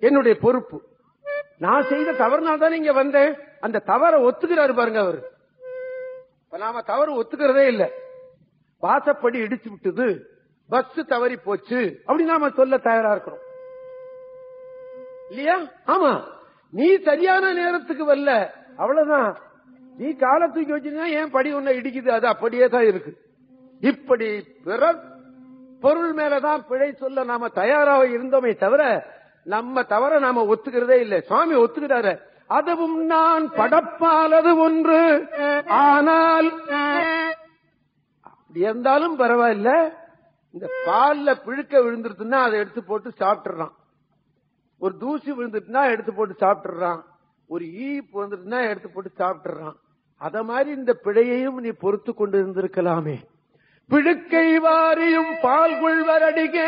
என்னுடைய பொறுப்பு நான் செய்த தவறுனால தான் இங்க வந்தேன் அந்த தவறை ஒத்துக்கிறாரு பாருங்க அவரு இப்ப நாம தவறு ஒத்துக்கிறதே இல்ல வாசப்படி இடிச்சு விட்டது பஸ் தவறி போச்சு அப்படி நாம சொல்ல தயாரா இருக்கிறோம் இல்லையா ஆமா நீ சரியான நேரத்துக்கு வரல அவ்வளவுதான் நீ காலை தூக்கி வச்சிருந்தா ஏன் படி ஒண்ணு இடிக்குது அது அப்படியே தான் இருக்கு இப்படி பிற பொருள் மேலதான் பிழை சொல்ல நாம தயாராக இருந்தோமே தவிர நம்ம தவிர நாம ஒத்துக்கிறதே இல்லை சுவாமி ஒத்துக்கிறாரு அதுவும் நான் படப்பாலது ஒன்று ஆனால் அப்படி இருந்தாலும் பரவாயில்ல இந்த பால்ல பிழுக்க விழுந்துருச்சுன்னா அதை எடுத்து போட்டு சாப்பிட்டுறான் ஒரு தூசி விழுந்துட்டுனா எடுத்து போட்டு சாப்பிட்டுறான் ஒரு ஈப்பு வந்துட்டுனா எடுத்து போட்டு சாப்பிட்டுறான் அத மாதிரி இந்த பிழையையும் நீ பொறுத்து கொண்டு இருந்திருக்கலாமே பிழுக்கை வாரியும் பால் கொள்வரடிகே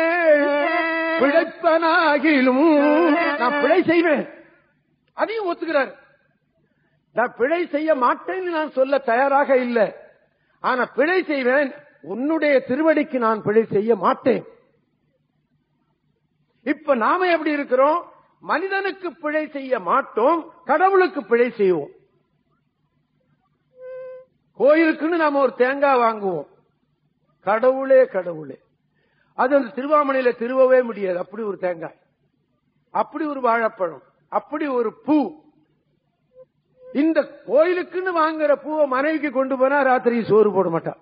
பிழைப்பனாகிலும் நான் பிழை செய்வேன் அதையும் ஒத்துக்கிறார் நான் பிழை செய்ய மாட்டேன்னு நான் சொல்ல தயாராக இல்லை ஆனா பிழை செய்வேன் உன்னுடைய திருவடிக்கு நான் பிழை செய்ய மாட்டேன் இப்ப நாம எப்படி இருக்கிறோம் மனிதனுக்கு பிழை செய்ய மாட்டோம் கடவுளுக்கு பிழை செய்வோம் கோயிலுக்குன்னு நாம ஒரு தேங்காய் வாங்குவோம் கடவுளே கடவுளே அது அந்த திருவாமணையில திருவவே முடியாது அப்படி ஒரு தேங்காய் அப்படி ஒரு வாழைப்பழம் அப்படி ஒரு பூ இந்த கோயிலுக்குன்னு வாங்குற பூவை மனைவிக்கு கொண்டு போனா ராத்திரி சோறு போட மாட்டான்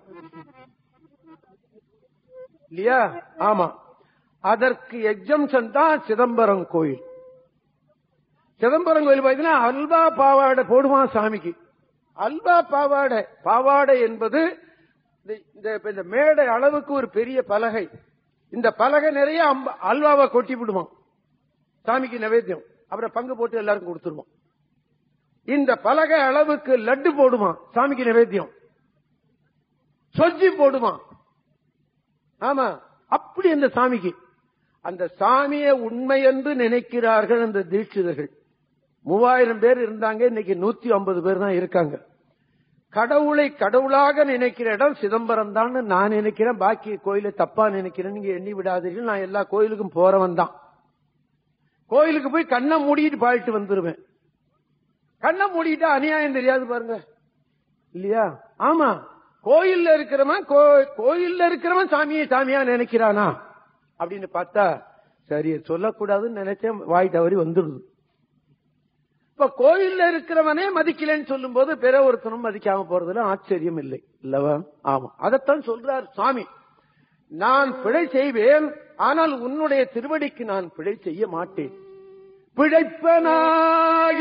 இல்லையா ஆமா அதற்கு எக்ஸம்ஷன் தான் சிதம்பரம் கோயில் சிதம்பரம் கோயில் பார்த்தீங்கன்னா அல்வா பாவாடை போடுவான் சாமிக்கு அல்வா பாவாடை பாவாடை என்பது இந்த- இந்த இந்த மேடை அளவுக்கு ஒரு பெரிய பலகை இந்த பலகை நிறைய அம்ப- அல்வாவை கொட்டி விடுவான் சாமிக்கு நைவேத்தியம் அப்புறம் பங்கு போட்டு எல்லாருக்கும் கொடுத்துருவோம் இந்த பலகை அளவுக்கு லட்டு போடுவான் சாமிக்கு நைவேத்தியம் சொஜ்ஜி போடுவான் ஆமா அப்படி அந்த சாமிக்கு அந்த சாமியை உண்மை என்று நினைக்கிறார்கள் அந்த தீட்சிதர்கள் மூவாயிரம் பேர் இருந்தாங்க இன்னைக்கு நூத்தி ஐம்பது பேர் தான் இருக்காங்க கடவுளை கடவுளாக நினைக்கிற இடம் சிதம்பரம் தான் நான் நினைக்கிறேன் பாக்கி கோயிலை தப்பா நினைக்கிறேன் நீங்க எண்ணி விடாதீர்கள் நான் எல்லா கோயிலுக்கும் போறவன் தான் கோயிலுக்கு போய் கண்ணை மூடிட்டு பாடிட்டு வந்துருவேன் கண்ணை மூடிட்டா அநியாயம் தெரியாது பாருங்க இல்லையா ஆமா கோயில்ல இருக்கிறவன் கோ- கோயில்ல இருக்கிறவன் சாமியை சாமியா நினைக்கிறானா அப்படின்னு பார்த்தா சரி சொல்லக்கூடாதுன்னு நினைச்சேன் வாய் தவறி வந்துடுது இப்ப கோயில்ல இருக்கிறவனே மதிக்கலன்னு சொல்லும் போது பிற ஒருத்தனும் மதிக்காம போறதுல ஆச்சரியம் இல்லை இல்லவா ஆமா அதைத்தான் சொல்றார் சுவாமி நான் பிழை செய்வேன் ஆனால் உன்னுடைய திருவடிக்கு நான் பிழை செய்ய மாட்டேன் பிழைப்பனாகிலும்